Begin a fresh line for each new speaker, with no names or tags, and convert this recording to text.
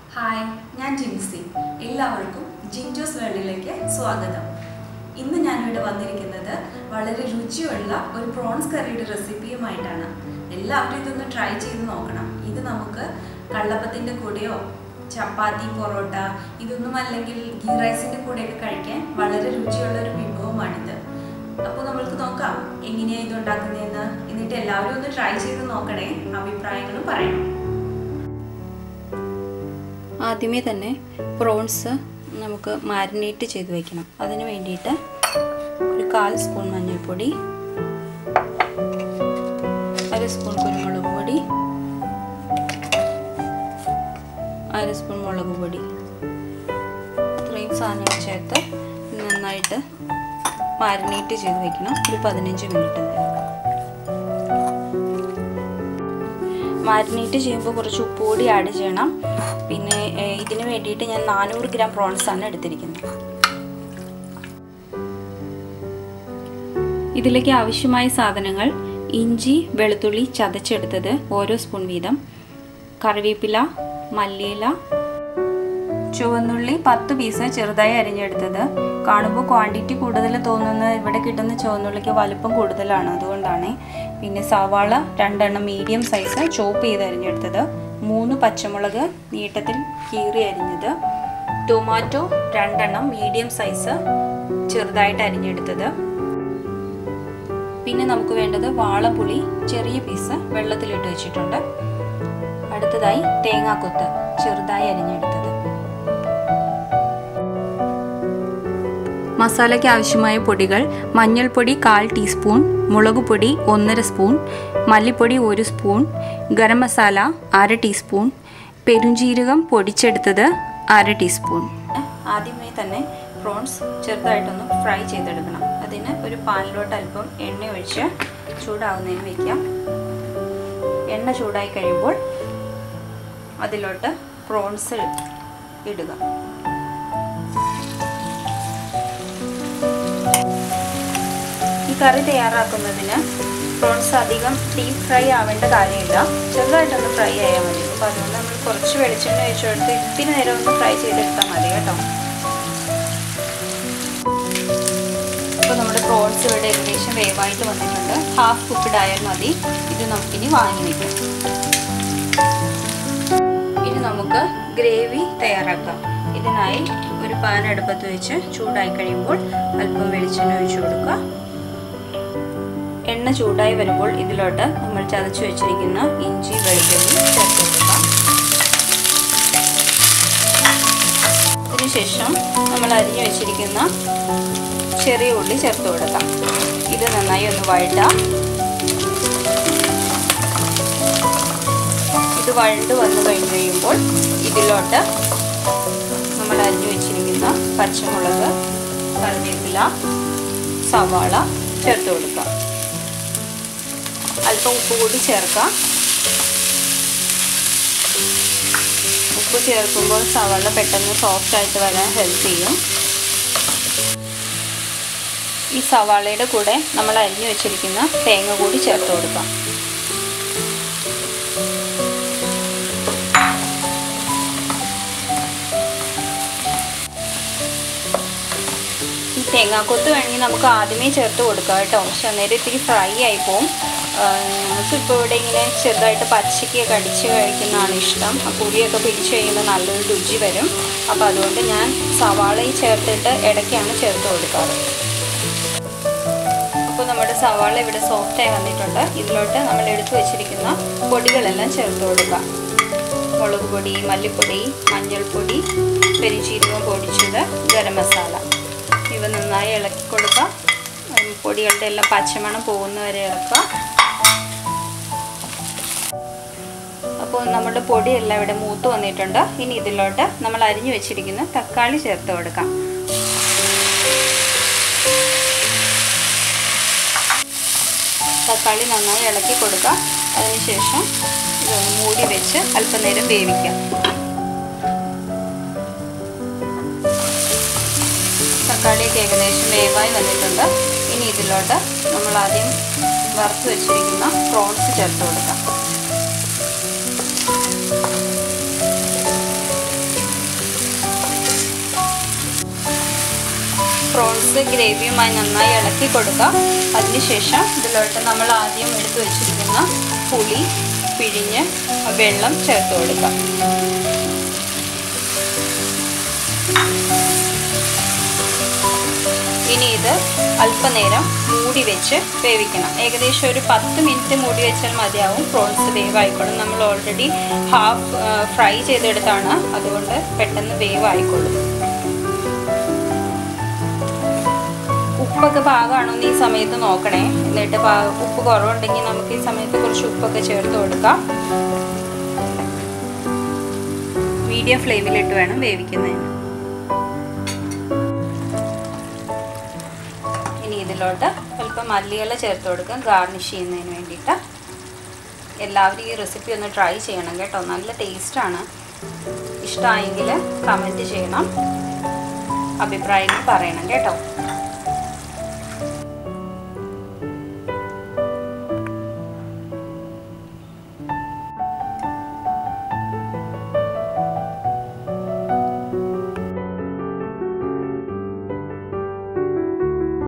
hi ഞാൻ ജിൻസി എല്ലാവർക്കും ജിൻജോസ് വേൾഡിലേക്ക് സ്വാഗതം ഇന്ന് ഞാനിവിടെ വന്നിരിക്കുന്നത് വളരെ രുചിയുള്ള ഒരു പ്രോൺസ് കറിയുടെ റെസിപ്പിയുമായിട്ടാണ് എല്ലാവരും ഇതൊന്ന് ട്രൈ ചെയ്ത് നോക്കണം ഇത് നമുക്ക് കള്ളപ്പത്തിൻ്റെ കൂടെയോ ചപ്പാത്തി പൊറോട്ട ഇതൊന്നും അല്ലെങ്കിൽ ഗീ റൈസിൻ്റെ കൂടെയൊക്കെ കഴിക്കാൻ വളരെ രുചിയുള്ള ഒരു വിഭവമാണിത് അപ്പോൾ നമ്മൾക്ക് നോക്കാം എങ്ങനെയാണ് ഇത് ഉണ്ടാക്കുന്നതെന്ന് എന്നിട്ട് എല്ലാവരും ഒന്ന് ട്രൈ ചെയ്ത് നോക്കണേ അഭിപ്രായങ്ങളും പറയണം
ആദ്യമേ തന്നെ പ്രോൺസ് നമുക്ക് മാരിനേറ്റ് ചെയ്ത് വെക്കണം അതിന് വേണ്ടിയിട്ട് ഒരു കാൽ സ്പൂൺ മഞ്ഞൾപ്പൊടി അര സ്പൂൺ കുരുമുളക് പൊടി അര സ്പൂൺ മുളക് പൊടി ഇത്രയും സാധനങ്ങൾ ചേർത്ത് നന്നായിട്ട് മാരിനേറ്റ് ചെയ്ത് വെക്കണം ഒരു പതിനഞ്ച് മിനിറ്റ് നേരം മാരിനേറ്റ് ചെയ്യുമ്പോൾ കുറച്ച് ഉപ്പ് കൂടി ആഡ് ചെയ്യണം പിന്നെ ഇതിന് വേണ്ടിയിട്ട് ഞാൻ നാനൂറ് ഗ്രാം പ്രോൺസ് ആണ് എടുത്തിരിക്കുന്നത് ഇതിലേക്ക് ആവശ്യമായ സാധനങ്ങൾ ഇഞ്ചി വെളുത്തുള്ളി ചതച്ചെടുത്തത് ഓരോ സ്പൂൺ വീതം കറിവേപ്പില മല്ലിയില ചുവന്നുള്ളി പത്ത് പീസ് ചെറുതായി അരിഞ്ഞെടുത്തത് കാണുമ്പോൾ ക്വാണ്ടിറ്റി കൂടുതൽ തോന്നുന്ന ഇവിടെ കിട്ടുന്ന ചുവന്നുള്ളിക്ക് വലുപ്പം കൂടുതലാണ് അതുകൊണ്ടാണ് പിന്നെ സവാള രണ്ടെണ്ണം മീഡിയം സൈസ് ചോപ്പ് ചെയ്ത് അരിഞ്ഞെടുത്തത് മൂന്ന് പച്ചമുളക് നീട്ടത്തിൽ കീറി അരിഞ്ഞത് ടൊമാറ്റോ രണ്ടെണ്ണം മീഡിയം സൈസ് ചെറുതായിട്ട് അരിഞ്ഞെടുത്തത് പിന്നെ നമുക്ക് വേണ്ടത് വാളപുളി ചെറിയ പീസ് വെള്ളത്തിലിട്ട് വെച്ചിട്ടുണ്ട് അടുത്തതായി തേങ്ങാക്കൊത്ത് ചെറുതായി അരിഞ്ഞെടുത്തത് മസാലയ്ക്ക് ആവശ്യമായ പൊടികൾ മഞ്ഞൾപ്പൊടി കാൽ ടീസ്പൂൺ മുളക് പൊടി ഒന്നര സ്പൂൺ മല്ലിപ്പൊടി ഒരു സ്പൂൺ ഗരം മസാല അര ടീസ്പൂൺ പെരുംജീരകം പൊടിച്ചെടുത്തത് അര ടീസ്പൂൺ ആദ്യമേ തന്നെ പ്രോൺസ് ചെറുതായിട്ടൊന്ന് ഫ്രൈ ചെയ്തെടുക്കണം അതിന് ഒരു പാനിലോട്ട് അല്പം എണ്ണ ഒഴിച്ച് ചൂടാവുന്നതിന് വയ്ക്കാം എണ്ണ ചൂടായി കഴിയുമ്പോൾ അതിലോട്ട് പ്രോൺസ് ഇടുക ഈ കറി തയ്യാറാക്കുന്നതിന് പ്രോൺസ് അധികം ഡീപ്പ് ഫ്രൈ ആവേണ്ട കാര്യമില്ല ചെറുതായിട്ടൊന്ന് ഫ്രൈ ആയാൽ മതി അപ്പോൾ അതുകൊണ്ട് നമ്മൾ കുറച്ച് വെളിച്ചെണ്ണ ഒഴിച്ചു കൊടുത്ത് ഇത്തിരി നേരം ഒന്ന് ഫ്രൈ ചെയ്തെടുത്താൽ മതി കേട്ടോ അപ്പോൾ നമ്മുടെ പ്രോൺസ് ഇവിടെ ഏകദേശം വേവായിട്ട് വന്നിട്ടുണ്ട് ഹാഫ് കുക്ക്ഡ് ആയാൽ മതി ഇത് നമുക്കിനി വാങ്ങി വയ്ക്കാം ഇനി നമുക്ക് ഗ്രേവി തയ്യാറാക്കാം ഇതിനായി ഒരു പാൻ അടുപ്പത്ത് വെച്ച് ചൂടായി കഴിയുമ്പോൾ അല്പം വെളിച്ചെണ്ണ ഒഴിച്ചു കൊടുക്കുക എണ്ണ ചൂടായി വരുമ്പോൾ ഇതിലോട്ട് നമ്മൾ ചതച്ചു വെച്ചിരിക്കുന്ന ഇഞ്ചി വെളുത്തുള്ളി ചേർത്ത് കൊടുക്കാം അതിനുശേഷം നമ്മൾ അരിഞ്ഞു വെച്ചിരിക്കുന്ന ചെറിയ ഉള്ളി ചേർത്ത് കൊടുക്കാം ഇത് നന്നായി ഒന്ന് വഴറ്റാം ഇത് വഴണ്ട് വന്നു കഴിഞ്ഞ് കഴിയുമ്പോൾ ഇതിലോട്ട് നമ്മൾ അരിഞ്ഞു വെച്ചിരിക്കുന്ന പച്ചമുളക് കറിവേപ്പില സവാള ചേർത്ത് കൊടുക്കാം അല്പം ഉപ്പ് കൂടി ചേർക്കാം ഉപ്പ് ചേർക്കുമ്പോൾ സവാള പെട്ടെന്ന് സോഫ്റ്റ് ആയിട്ട് വരാൻ ഹെൽപ്പ് ചെയ്യും ഈ സവാളയുടെ കൂടെ നമ്മൾ അരിഞ്ഞു വെച്ചിരിക്കുന്ന തേങ്ങ കൂടി ചേർത്ത് കൊടുക്കാം ഈ തേങ്ങാക്കൊത്ത് വേണമെങ്കിൽ നമുക്ക് ആദ്യമേ ചേർത്ത് കൊടുക്കാം കേട്ടോ പക്ഷെ അന്നേരം ഇത്തിരി ഫ്രൈ ആയി പോവും നമുക്കിപ്പോൾ ഇവിടെ ഇങ്ങനെ ചെറുതായിട്ട് പച്ചയ്ക്ക് കടിച്ച് കഴിക്കുന്നതാണ് ഇഷ്ടം ആ പുളിയൊക്കെ പിടിച്ച് കഴിയുമ്പോൾ നല്ലൊരു രുചി വരും അപ്പോൾ അതുകൊണ്ട് ഞാൻ സവാളയിൽ ചേർത്തിട്ട് ഇടയ്ക്കാണ് ചേർത്ത് കൊടുക്കാറ് അപ്പോൾ നമ്മുടെ സവാള ഇവിടെ സോഫ്റ്റായി വന്നിട്ടുണ്ട് ഇതിലോട്ട് നമ്മൾ എടുത്തു വെച്ചിരിക്കുന്ന പൊടികളെല്ലാം ചേർത്ത് കൊടുക്കാം മുളക് പൊടി മല്ലിപ്പൊടി മഞ്ഞൾപ്പൊടി പെരിചീരകം പൊടിച്ചത് ഗരം മസാല ഇവ നന്നായി ഇളക്കി കൊടുക്കുക പൊടികളുടെ എല്ലാം പച്ചമണം പോകുന്നവരെ ഇളക്കുക അപ്പോൾ നമ്മുടെ പൊടിയെല്ലാം ഇവിടെ മൂത്ത് വന്നിട്ടുണ്ട് ഇനി ഇതിലോട്ട് നമ്മൾ അരിഞ്ഞു വെച്ചിരിക്കുന്ന തക്കാളി ചേർത്ത് കൊടുക്കാം തക്കാളി നന്നായി ഇളക്കി കൊടുക്കുക അതിനുശേഷം ഇതൊന്ന് മൂടി വെച്ച് അല്പനേരം വേവിക്കാം തക്കാളിയൊക്കെ ഏകദേശം വേവായി വന്നിട്ടുണ്ട് ഇനി ഇതിലോട്ട് നമ്മൾ ആദ്യം വറുത്ത് വെച്ചിരിക്കുന്ന പ്രോൺസ് ചേർത്ത് കൊടുക്കാം പ്രോൺസ് ഗ്രേവിയുമായി നന്നായി ഇളക്കി കൊടുക്കുക അതിനുശേഷം ഇതിലോട്ട് നമ്മൾ ആദ്യം എടുത്തു വെച്ചിരിക്കുന്ന പുളി പിഴിഞ്ഞ് വെള്ളം ചേർത്ത് കൊടുക്കുക ഇനി ഇത് അല്പനേരം മൂടി വെച്ച് വേവിക്കണം ഏകദേശം ഒരു പത്ത് മിനിറ്റ് മൂടി വെച്ചാൽ മതിയാവും പ്രോൺസ് വേവായിക്കോളും നമ്മൾ ഓൾറെഡി ഹാഫ് ഫ്രൈ ചെയ്തെടുത്താണ് അതുകൊണ്ട് പെട്ടെന്ന് വേവായിക്കോളും ഉപ്പൊക്കെ പാകമാണോ എന്ന് ഈ സമയത്ത് നോക്കണേ എന്നിട്ട് ഉപ്പ് കുറവുണ്ടെങ്കിൽ നമുക്ക് ഈ സമയത്ത് കുറച്ച് ഉപ്പൊക്കെ ചേർത്ത് കൊടുക്കാം മീഡിയം ഫ്ലെയിമിലിട്ട് വേണം വേവിക്കുന്നതിന് ഇനി ഇതിലോട്ട് അല്പം മല്ലിയില ചേർത്ത് കൊടുക്കാം ഗാർണിഷ് ചെയ്യുന്നതിന് വേണ്ടിയിട്ട് എല്ലാവരും ഈ റെസിപ്പി ഒന്ന് ട്രൈ ചെയ്യണം കേട്ടോ നല്ല ടേസ്റ്റാണ് ഇഷ്ടമായെങ്കിൽ കമൻറ്റ് ചെയ്യണം അഭിപ്രായങ്ങൾ പറയണം കേട്ടോ